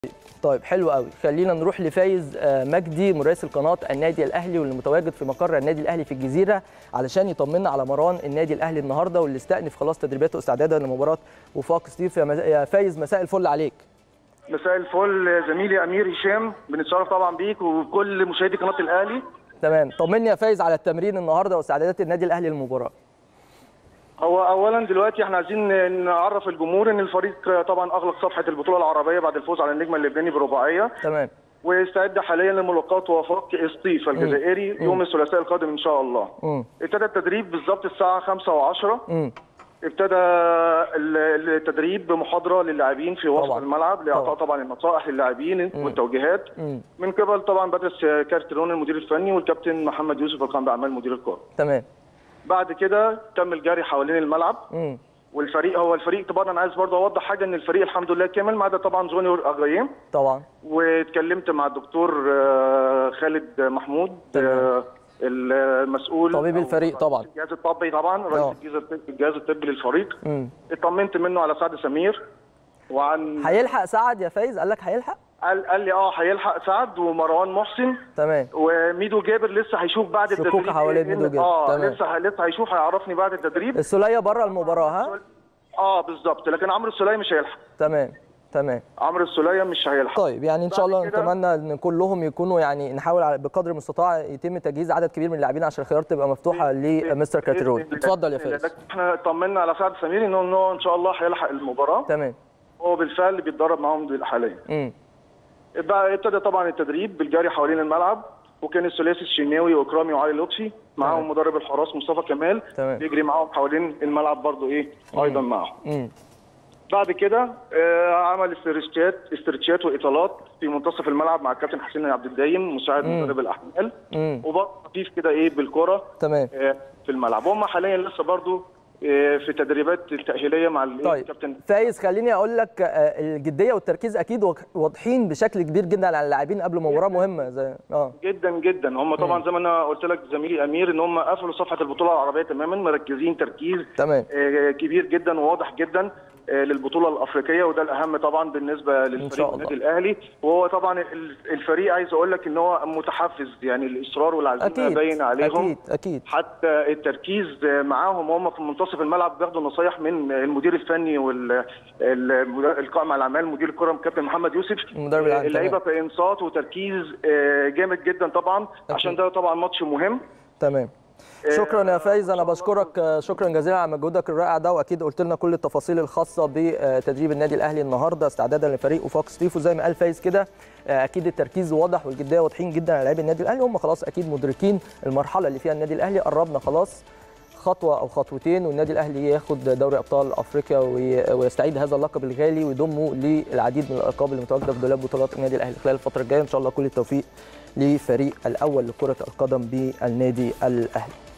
طيب حلو قوي خلينا نروح لفايز آه، مجدي مراسل قناه النادي الاهلي واللي متواجد في مقر النادي الاهلي في الجزيره علشان يطمنا على مران النادي الاهلي النهارده واللي استأنف خلاص تدريباته استعدادا لمباراه وفاق ستيف يا مز- يا فايز مساء الفل عليك مساء الفل زميلي امير هشام بنتشرف طبعا بيك وكل مشاهدي قناه الاهلي تمام طمني يا فايز على التمرين النهارده واستعدادات النادي الاهلي للمباراه هو اولا دلوقتي احنا عايزين نعرف الجمهور ان الفريق طبعا اغلق صفحه البطوله العربيه بعد الفوز على النجم اللبناني برباعيه تمام ويستعد حاليا لملاقاه وفاق اسطيف الجزائري يوم الثلاثاء القادم ان شاء الله امم ابتدى التدريب بالظبط الساعه 5 و10 امم ابتدى ال- التدريب بمحاضره للاعبين في وسط طبعاً. الملعب لاعطاء طبعاً. طبعا النصائح للاعبين والتوجيهات امم من قبل طبعا بدرس كارترون المدير الفني والكابتن محمد يوسف القائم باعمال مدير الكره تمام بعد كده تم الجري حوالين الملعب امم والفريق هو الفريق طبعا انا عايز برضه اوضح حاجه ان الفريق الحمد لله كامل ما عدا طبعا جونيور اغايم طبعا واتكلمت مع الدكتور آه، خالد محمود آه، المسؤول طبيب أو الفريق طبعا. الجهاز الطبي طبعا آه. رئيس الجهاز الطبي الجهاز الطبي للفريق امم اطمنت منه على سعد سمير وعن هيلحق سعد يا فايز قال لك هيلحق قال, قال لي اه هيلحق سعد ومروان محسن تمام وميدو جابر لسه هيشوف بعد شكوك التدريب حوالين إيه- ميدو جابر. اه تمام. لسه لسه هيشوف هيعرفني بعد التدريب السوليه بره المباراه ها اه بالظبط لكن عمرو السوليه مش هيلحق تمام تمام عمرو السوليه مش هيلحق طيب يعني ان شاء بعد الله كده- نتمنى ان كلهم يكونوا يعني نحاول على- بقدر المستطاع يتم تجهيز عدد كبير من اللاعبين عشان الخيارات تبقى مفتوحه لمستر كاترون بإذن الله. اتفضل يا بإذن الله. فايز لكن احنا طمنا على سعد سمير انه إن هو ان شاء الله هيلحق المباراه تمام هو بالفعل بيتدرب معاهم دل- حاليا امم بقى ابتدى طبعا التدريب بالجري حوالين الملعب وكان الثلاثي الشناوي واكرامي وعلي لطفي معاهم تمام. مدرب الحراس مصطفى كمال تمام. بيجري معاهم حوالين الملعب برضو ايه ايضا معاهم امم بعد كده آه، عمل استرتشات استرتشات واطالات في منتصف الملعب مع الكابتن حسين عبد الدايم مساعد مم. مدرب الاحمال امم وبرضه خفيف كده ايه بالكره تمام آه، في الملعب هم حاليا لسه برضه آه، في تدريبات التاهيليه مع ال- طيب الكابتن فايز خليني اقول لك آه، الجديه والتركيز اكيد واضح- واضحين بشكل كبير جدا على اللاعبين قبل مباراه مهمه زي اه جدا جدا هم طبعا زي ما انا قلت لك زميلي امير ان هم قفلوا صفحه البطوله العربيه تماما مركزين تركيز تمام آه، كبير جدا وواضح جدا آه، للبطوله الافريقيه وده الاهم طبعا بالنسبه شاء للفريق الله. النادي الاهلي وهو طبعا ال- الفريق عايز اقول لك ان هو متحفز يعني الاصرار والعزيمه اكيد باين عليهم اكيد اكيد حتى التركيز معاهم وهم في منتصف الملعب بياخدوا نصايح من المدير الفني والقائم على الاعمال مدير الكره كابتن محمد يوسف المدرب العام، اللعيبه تمام. في انصات وتركيز آه، جامد جدا طبعا عشان ده طبعا ماتش مهم تمام شكرا يا فايز انا بشكرك آه، شكرا جزيلا على مجهودك الرائع ده واكيد قلت لنا كل التفاصيل الخاصه بتدريب النادي الاهلي النهارده استعدادا لفريق وفاق ستيف وزي ما قال فايز كده آه، اكيد التركيز واضح والجديه واضحين جدا على لاعبي النادي الاهلي هم خلاص اكيد مدركين المرحله اللي فيها النادي الاهلي قربنا خلاص خطوه او خطوتين والنادي الاهلي ياخد دوري ابطال افريقيا وي- ويستعيد هذا اللقب الغالي ويضمه للعديد من الالقاب اللي متواجده في دولاب بطولات النادي الاهلي خلال الفتره الجايه ان شاء الله كل التوفيق لفريق الاول لكره القدم بالنادي الاهلي